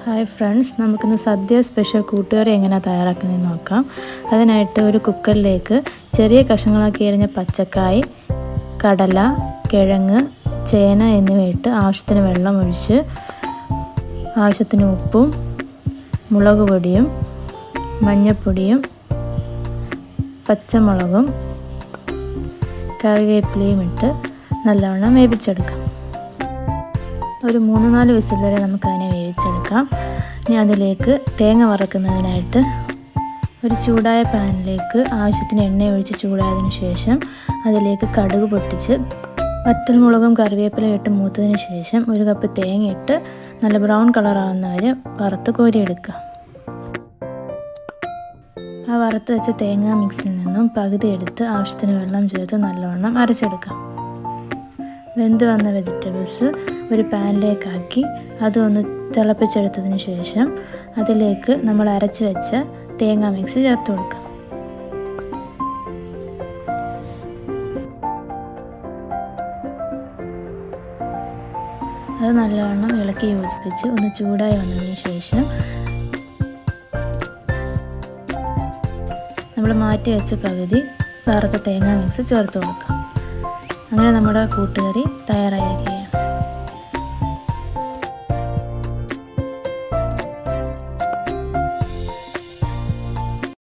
hi friends നമുക്കിന്ന് സദ്യ special കൂട്ടുകറി എങ്ങനെ തയ്യാറാക്കുന്നതെന്ന് നോക്കാം അതിനായിട്ട് ഒരു കുക്കറിലേക്ക് ചെറിയ കഷ്ണങ്ങളാക്കി എറിഞ്ഞ പച്ചക്കായ് കടല കിഴങ്ങ് ചേന എന്നിവയിട്ട് ആവശ്യത്തിന് വെള്ളം ഒഴിച്ച് ആവശ്യത്തിന് ഉപ്പും മുളക് പൊടിയും മഞ്ഞൾപ്പൊടിയും പച്ചമുളകും കറിവേപ്പിലയും ഇട്ട് നല്ലവണ്ണം വേവിച്ചെടുക്കാം ഒരു മൂന്ന് നാല് വിസിൽ വരെ നമുക്കതിനെ വേവിച്ചെടുക്കാം ഇനി അതിലേക്ക് തേങ്ങ വറക്കുന്നതിനായിട്ട് ഒരു ചൂടായ പാനിലേക്ക് ആവശ്യത്തിന് എണ്ണ ഒഴിച്ച് ചൂടായതിനു ശേഷം അതിലേക്ക് കടുക് പൊട്ടിച്ച് വറ്റൽമുളകും കറിവേപ്പിലയും ഇട്ട് മൂത്തതിന് ശേഷം ഒരു കപ്പ് തേങ്ങ ഇട്ട് നല്ല ബ്രൗൺ കളർ ആവുന്ന വരെ വറുത്ത് കോരിയെടുക്കുക ആ വറുത്ത് വെച്ച തേങ്ങ മിക്സിൽ നിന്നും പകുതി എടുത്ത് ആവശ്യത്തിന് വെള്ളം ചേർത്ത് നല്ലവണ്ണം അരച്ചെടുക്കാം വെന്ത് വന്ന വെജിറ്റബിൾസ് ഒരു പാനിലേക്കാക്കി അതൊന്ന് തിളപ്പിച്ചെടുത്തതിന് ശേഷം അതിലേക്ക് നമ്മൾ അരച്ച് വെച്ച തേങ്ങ മിക്സ് ചേർത്ത് കൊടുക്കാം അത് നല്ലവണ്ണം ഇളക്കി യോജിപ്പിച്ച് ഒന്ന് ചൂടായി വന്നതിന് ശേഷം നമ്മൾ മാറ്റി വെച്ച പകുതി വറുത്ത തേങ്ങ മിക്സ് ചേർത്ത് കൊടുക്കാം അങ്ങനെ നമ്മുടെ കൂട്ടുകറി തയ്യാറായി